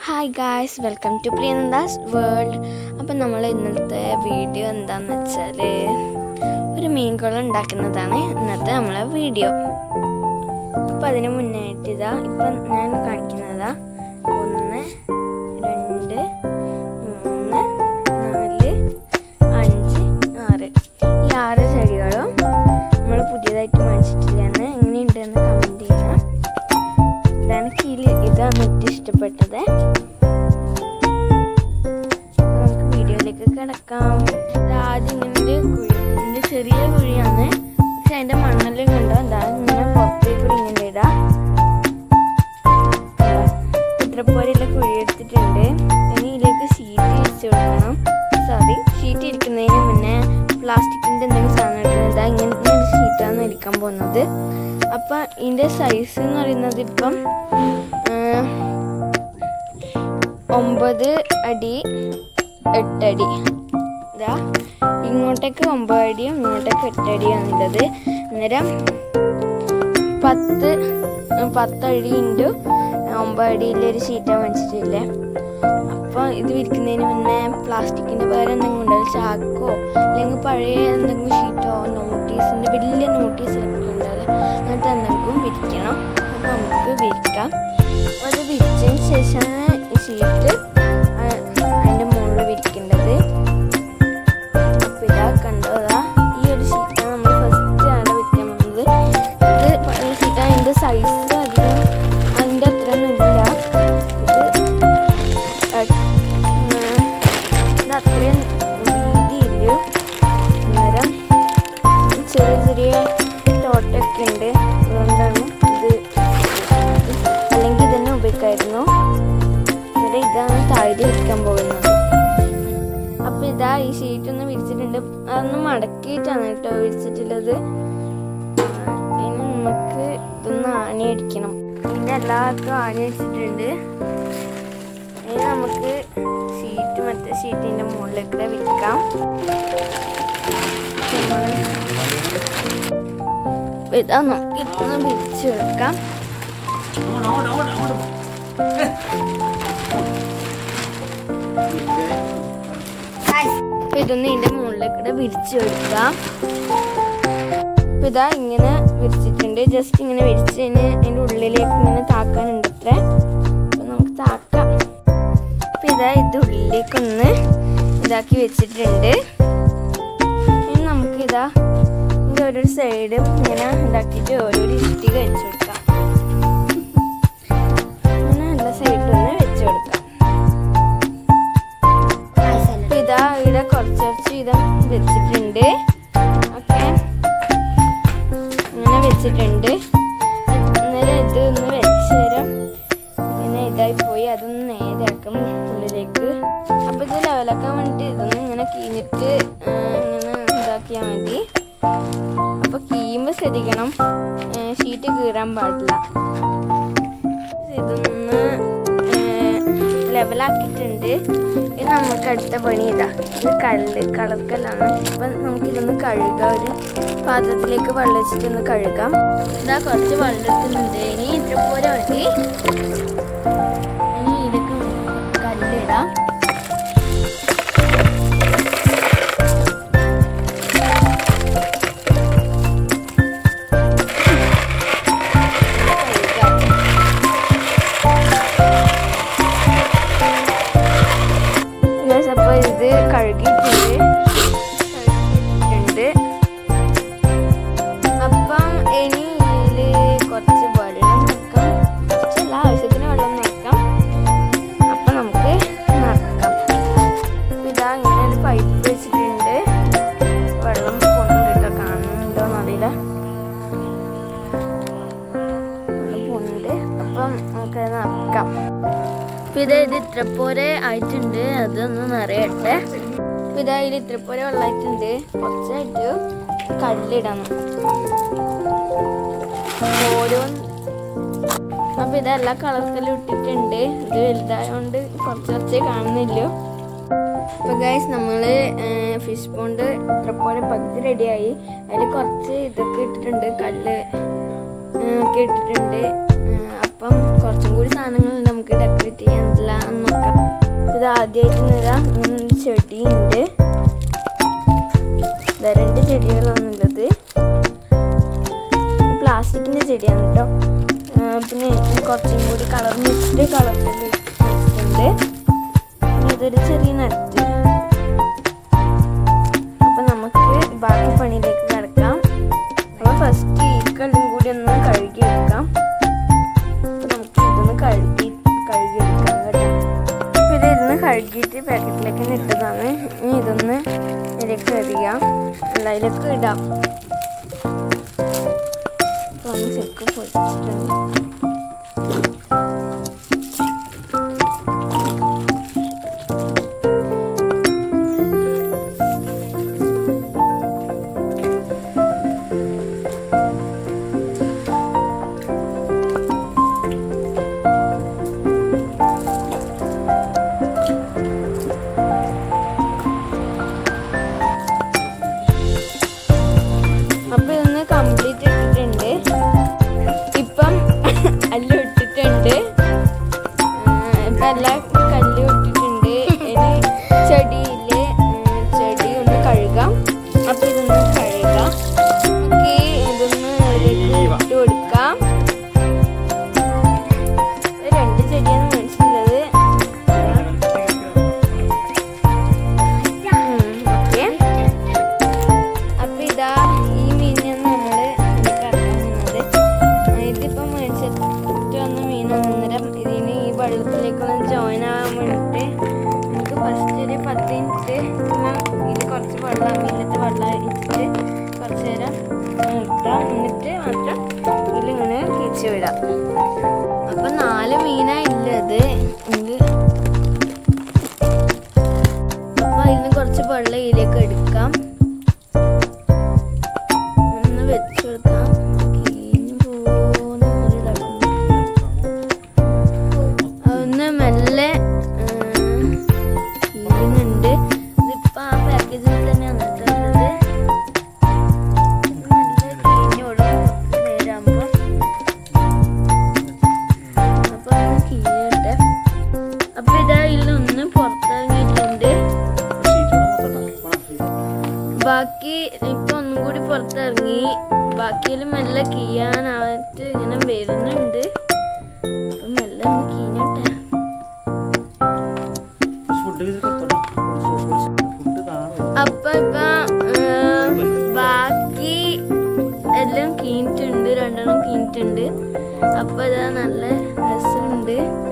Hi guys welcome to Priyananda's world അപ്പം നമ്മൾ ഇന്നത്തെ വീഡിയോ എന്താണെന്ന് വെച്ചാൽ ഒരു മീൻകുളം ഉണ്ടാക്കുന്നതാണ് ഇന്നത്തെ നമ്മളെ വീഡിയോ അപ്പം അതിന് മുന്നായിട്ട് ഇതാ ഇപ്പം ഞാൻ കാണിക്കുന്നതാ ഒന്ന് രണ്ട് മൂന്ന് നാല് അഞ്ച് ആറ് ഈ ആറ് ചെടികളും നമ്മൾ പുതിയതായിട്ട് വാങ്ങിച്ചിട്ടില്ലെന്ന് എങ്ങനെയുണ്ടെന്ന് കമൻറ്റ് ചെയ്യണം ഇതാണ് കീല് ഇതാണ് ഏറ്റവും ഇഷ്ടപ്പെട്ടത് അപ്പൊ നമുക്ക് വീഡിയോയിലേക്ക് കിടക്കാം ഇത് ആദ്യം ഇങ്ങനെ ഒരു കുഴി ഇതിന്റെ ചെറിയ കുഴിയാണ് പക്ഷെ അതിന്റെ മണ്ണെല്ലാം കണ്ടോ എന്താ ഇങ്ങനെ പുറത്തേക്ക് കൂടി ഇങ്ങനെ ഇടാം ഇത്രപ്പോലെയുള്ള കുഴി എടുത്തിട്ടുണ്ട് ഇനി ഇതിലേക്ക് ഷീറ്റ് വെച്ച് കൊടുക്കണം സോറി ഷീറ്റ് ഇരിക്കുന്നതിന് മുന്നേ പ്ലാസ്റ്റിക്കിന്റെ എന്തെങ്കിലും സാധനം എടുക്കുന്നത് ഇതാ ഇങ്ങനത്തെ ഒരു ഷീറ്റാണ് ഇരിക്കാൻ പോകുന്നത് അപ്പൊ ഇതിന്റെ സൈസ് എന്ന് പറയുന്നത് ഇപ്പം ആ, ഒമ്പത് അടി എട്ടടി ഇതാ ഇങ്ങോട്ടേക്ക് ഒമ്പത് അടിയും ഇങ്ങോട്ടേക്ക് എട്ടടിയാണ് ഉള്ളത് അന്നേരം പത്ത് പത്തടി ഇൻറ്റു ഒമ്പത് അടിയിലെ ഒരു ഷീറ്റാണ് വാങ്ങിച്ചിട്ടില്ലേ അപ്പോൾ ഇത് വിരിക്കുന്നതിന് മുന്നേ പ്ലാസ്റ്റിക്കിൻ്റെ വേറെ എന്തെങ്കിലും ഉണ്ടാവും ചാക്കോ അല്ലെങ്കിൽ പഴയ എന്തെങ്കിലും ഷീറ്റോ നോട്ടീസിൻ്റെ വലിയ നോട്ടീസിലൊക്കെ ഉണ്ടാവില്ല അങ്ങനത്തെ എന്തെങ്കിലും വിരിക്കണം അപ്പോൾ നമുക്ക് വിരിക്കാം അത് വിരിച്ചതിന് ശേഷമാണ് ഈ ഷീറ്റ് അതിൻ്റെ മുകളിൽ വിരിക്കേണ്ടത് അപ്പോൾ ഇതാ കണ്ടോ ഇതാ ഈ ഒരു ഷീറ്റാണ് നമ്മൾ ഫസ്റ്റ് ആണ് വിരിക്കാൻ പോകുന്നത് ഇത് പഴയ ഷീറ്റാണ് അതിൻ്റെ സൈസ് അധികം അതിൻ്റെ അത്രയൊന്നും ഇല്ല ഇത് അഹ് ഉം, ഇത് അത്രയും വീതിയില്ല അന്നേരം ചെറിയ ചെറിയ തോട്ടൊക്കെ ഉണ്ട് അതുകൊണ്ടാണ് ഇത് അല്ലെങ്കിൽ ഇതന്നെ ഉപയോഗിക്കായിരുന്നു എന്നിട്ട് ഇതാണ് താഴെ വെക്കാൻ പോകുന്നത് അപ്പൊ ഇതാ ഈ ഷീറ്റ് ഒന്ന് വിരിച്ചിട്ടുണ്ട് അതൊന്ന് മടക്കിയിട്ടാണ് കേട്ടോ വിരിച്ചിട്ടുള്ളത് ആ, ഇനി നമുക്ക് ഇതൊന്ന് ആണി അടിക്കണം ഇതിന്റെ എല്ലാവർക്കും ആണി അടിച്ചിട്ടുണ്ട് ഇനി നമുക്ക് ഷീറ്റ് മറ്റേ ഷീറ്റിന്റെ മുകളിലേക്ക് വിൽക്കാം ഇതാ നമുക്ക് ഇതൊന്ന് വിരിച്ചു വെക്കാം അപ്പൊ ഇതൊന്ന് ഇതിന്റെ മുകളിലേക്ക് വിരിച്ചു കൊടുക്കാം അപ്പൊ ഇതാ ഇങ്ങനെ വിരിച്ചിട്ടുണ്ട് ജസ്റ്റ് ഇങ്ങനെ വിരിച്ചതിന് അതിന്റെ ഉള്ളിലേക്ക് ഇങ്ങനെ താക്കാനുണ്ട് അത്രേ അപ്പൊ നമുക്ക് താക്കാം അപ്പൊ ഇതാ ഇത് ഉള്ളിലേക്കൊന്ന് ഇതാക്കി വെച്ചിട്ടുണ്ട് ഇനി നമുക്ക് ഇതാ ഇതിന്റെ ഓരോ സൈഡും ഇങ്ങനെ ഇതാക്കിയിട്ട് ഓരോരോ ഇഷ്ടിക വെച്ച് കൊടുക്കാം ഇങ്ങനെ എല്ലാ സൈഡിലും ഒന്ന് വെച്ച് കൊടുക്കാം അപ്പൊ ഇതാ ഇവിടെ കുറച്ച് കുറച്ച് വീതം വെച്ചിട്ടുണ്ട് ഓക്കെ ഇങ്ങനെ വെച്ചിട്ടുണ്ട് അന്നേരം ഇത് ഒന്ന് വെച്ച് തരാം പിന്നെ ഇതായി പോയി അതൊന്ന് നേരെയാക്കും ഉള്ളിലേക്ക് അപ്പൊ ഇത് ലെവലാക്കാൻ വേണ്ടിട്ട് ഇതൊന്ന് ഇങ്ങനെ കീഞ്ഞിട്ട് ആ, ഇങ്ങനെ ഇതാക്കിയാൽ മതി അപ്പൊ കീയുമ്പോ ശ്രദ്ധിക്കണം ഷീറ്റ് കീറാൻ പാടില്ല ഇതൊന്ന് ലെവലാക്കിയിട്ടുണ്ട് ഇനി നമുക്ക് അടുത്ത പണി ഇതാ ഇത് കല്ല് കളർക്കല്ലാണ് അപ്പം നമുക്കിതൊന്ന് കഴുകാം ഒരു പാത്രത്തിലേക്ക് വെള്ളം വെച്ചിട്ടൊന്ന് കഴുകാം ഇതാ കുറച്ച് വെള്ളം എടുക്കുന്നുണ്ട് ഇനി ഇത്ര പോലെ മതി ഇനി ഇതിലേക്ക് കല്ലിടാം കഴുകാം Guys, അപ്പൊ ഇത് കഴുകിയിട്ടുണ്ട് കഴുകിയിട്ടുണ്ട് അപ്പം ഇനി ഇതില് കുറച്ച് വെള്ളം നിൽക്കാം കുറച്ചല്ല ആവശ്യത്തിന് വെള്ളം നിൽക്കാം അപ്പൊ നമുക്ക് നടക്കാം ഇതാ ഇങ്ങനെ ഒരു പൈപ്പ് വെച്ചിട്ടുണ്ട് വെള്ളം പോകുന്നുണ്ട് കാണുന്നുണ്ടോ എന്നറിയില്ല വെള്ളം പോകുന്നുണ്ട് അപ്പം നമുക്ക് നടക്കാം അപ്പൊ ഇത് ഇത് ഇത്ര പോലെ ആയിട്ടുണ്ട് അതൊന്ന് നിറയട്ടെ അപ്പൊ ഇതാ ഇതിൽ ഇത്ര പോലെ വെള്ളമായിട്ടുണ്ട് കുറച്ചായിട്ട് കല്ലിടണം ഓരോ അപ്പൊ ഇതെല്ലാം കളർക്കെല്ലാം ഇട്ടിട്ടുണ്ട് ഇത് വലുതായോണ്ട് കുറച്ച് കുറച്ചേ കാണുന്നില്ലോ അപ്പൊ ഗൈസ് നമ്മള് ഫിഷ് പോണ്ട് ഇത്ര പോലെ പകുതി റെഡിയായി അതിൽ കുറച്ച് ഇതൊക്കെ ഇട്ടിട്ടുണ്ട് കല്ല് ആ, ഒക്കെ ഇട്ടിട്ടുണ്ട് ആ, അപ്പം കുറച്ചും കൂടി സാധനങ്ങൾ നമുക്ക് നമുക്ക് ഡെക്കറേറ്റ് ചെയ്യാനില്ല എന്ന് നോക്കാം ഇത് ആദ്യമായിട്ട് നിറ ഒരു ചെടി ഉണ്ട് രണ്ട് ചെടികളാണുള്ളത് പ്ലാസ്റ്റിക്കിൻ്റെ ചെടിയാണ് കേട്ടോ ആ, പിന്നെ എനിക്ക് കുറച്ചും കൂടി കളർ മിക്സ്ഡ് കളറിൽ വെച്ചിട്ടുണ്ട് പിന്നെ ഇതൊരു ചെറിയ നറ്റ് അപ്പം നമുക്ക് ബാക്കി പണിയിലേക്ക് കിടക്കാം അപ്പോൾ ഫസ്റ്റ് ഈ കല്ലും കൂടി ഒന്ന് കഴുകി എടുക്കാം അപ്പോൾ നമുക്ക് ഇതൊന്ന് കഴുകി കഴുകി എടുക്കാം കേട്ടോ അപ്പോൾ ഇത് ഇതൊന്ന് കഴുകിയിട്ട് പാക്കറ്റിലേക്ക് തന്നെ ഇട്ടതാണ് ഇനി ഇതൊന്ന് ഇതിലേക്ക് എറിയാം അല്ല ഇതിലേക്ക് ഇടാം അപ്പോൾ ഒന്ന് ചെക്ക് പൊട്ടിട്ടുണ്ട് അപ്പൊ ഇതൊന്ന് കംപ്ലീറ്റ് ഇട്ടിട്ടുണ്ട് ഇപ്പം അല്ല ഇട്ടിട്ടുണ്ട് ആ, ഇപ്പൊ എല്ലാ കല്ലും ഇട്ടിട്ടുണ്ട് ഇനി ചെടിയില് ഉം, ചെടി ഒന്ന് കഴുകാം അപ്പൊ ഇതൊന്ന് കഴുകാം നമുക്ക് ഇതൊന്ന് അതിലേക്ക് ഇട്ട് കൊടുക്കാം ഇത് രണ്ട് ചെടിയാണ് മേടിച്ചിട്ടുള്ളത് ഓക്കെ അപ്പൊ ഇതാ ഈ മീനാണ് നമ്മള് കറക്കുന്നത് ഇതിപ്പോ മേടിച്ചിട്ട് വന്ന മീനാണ് അന്നേരം ഇതിന് ഈ വെള്ളത്തിലേക്കൊന്ന് ജോയിൻ ആവാൻ വേണ്ടിട്ട് നമുക്ക് ഫസ്റ്റ് ഒരു പത്ത് മിനിറ്റ് ഇത് കുറച്ച് വെള്ളം മീനത്തെ വെള്ളം ഇട്ടിട്ട് കുറച്ച് നേരം നിർത്താം എന്നിട്ട് മാത്രം ഇതിലിങ്ങനെ തിരിച്ചു വിടാം അപ്പൊ നാല് മീനാ ഉള്ളത് ഇത് അപ്പൊ ഇതിന് കുറച്ച് വെള്ളം ഇതിലേക്ക് എടുക്കാം ഒന്ന് വെച്ച് കൊടുക്കാം കീഞ്ഞു പോകുന്ന ഒരു ഇതാക്കുന്നു. ഒന്ന് മെല്ലെ കീഴുന്നുണ്ട് ഇതിപ്പോ ആ പാക്കേജിൽ തന്നെയാണ് ഇട്ടുള്ളത് നല്ല കീഞ്ഞു കൊടുക്കും നേരാകുമ്പോ അപ്പൊ ഒന്ന് കീഴട്ടെ അപ്പൊ ഇതാ ഇതിലൊന്ന് പുറത്തിറങ്ങിയിട്ടുണ്ട് ബാക്കി ഇപ്പൊ ഒന്നും കൂടി പുറത്തിറങ്ങി ബാക്കിയിൽ മെല്ലെ കീയാനായിട്ട് ഇങ്ങനെ വരുന്നുണ്ട് അപ്പൊ മെല്ലെ ഒന്ന് കീഞ്ഞട്ടെ അപ്പൊ ഇപ്പൊ ആ, ബാക്കി എല്ലാം കീഞ്ഞിട്ടുണ്ട് രണ്ടെണ്ണം കീഞ്ഞിട്ടുണ്ട് അപ്പൊ ഇതാ നല്ല രസമുണ്ട്